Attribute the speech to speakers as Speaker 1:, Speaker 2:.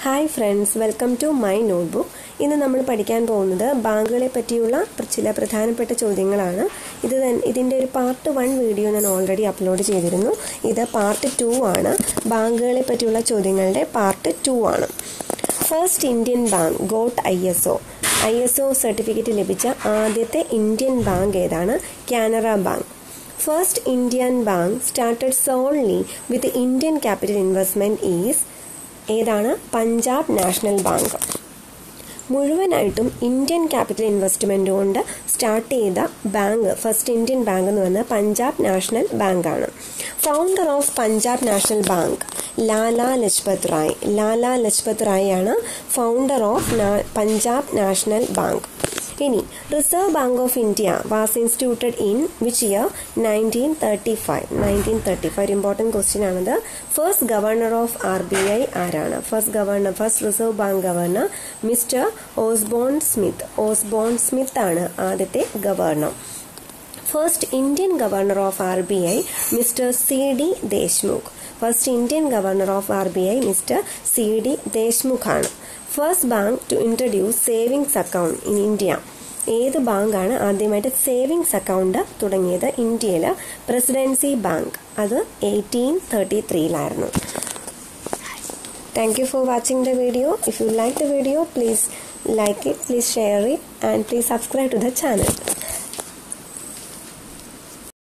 Speaker 1: hi friends welcome to my notebook ഇന്ന് നമ്മൾ പഠിക്കാൻ പോകുന്നത് ബാങ്കുകളെ പറ്റിയുള്ള പ്ര- ചില പ്രധാനപ്പെട്ട ചോദ്യങ്ങളാണ് ഇത് തൻ- ഇതിൻ്റെ ഒരു പാർട്ട് വൺ വീഡിയോ ഞാൻ ഓൾറെഡി അപ്ലോഡ് ചെയ്തിരുന്നു ഇത് പാർട്ട് ടു ആണ് ബാങ്കുകളെ പറ്റിയുള്ള ചോദ്യങ്ങളുടെ പാർട്ട് ടു ആണ് first Indian bank got I S O I S O certificate ലഭിച്ച ആദ്യത്തെ ഇന്ത്യൻ ബാങ്ക് ഏതാണ് Canara Bank first Indian bank started solely with Indian capital investment is ഏതാണ് പഞ്ചാബ് നാഷണൽ ബാങ്ക് മുഴുവനായിട്ടും ഇന്ത്യൻ ക്യാപിറ്റൽ ഇൻവെസ്റ്റ്മെന്റ് കൊണ്ട് start ചെയ്ത bank first Indian bank എന്ന് പറഞ്ഞാൽ Punjab National Bank ആണ് founder of Punjab National Bank Lala Lajpat Rai Lala Lajpat Rai ആണ് founder of Punjab National Bank ഇനി Reserve Bank of India was instituted in which year nineteen thirty five nineteen thirty five important question ആണത് first governor of R B I ആരാണ് first governor first Reserve Bank governor mister Osborne Smith Osborne Smith ആണ് ആദ്യത്തെ ഗവർണർ first Indian governor of R B I mister C D Deshmukh first Indian governor of R B I mister C D Deshmukh ആണ് first bank to introduce savings account in India ഏത് ബാങ്കാണ് ആദ്യമായിട്ട് savings account തുടങ്ങിയത് ഇന്ത്യയിൽ Presidency Bank അത് eighteen thirty ത്രീയിലായിരുന്നു thank you for watching the video if you like the video please like it please share it and please subscribe to the channel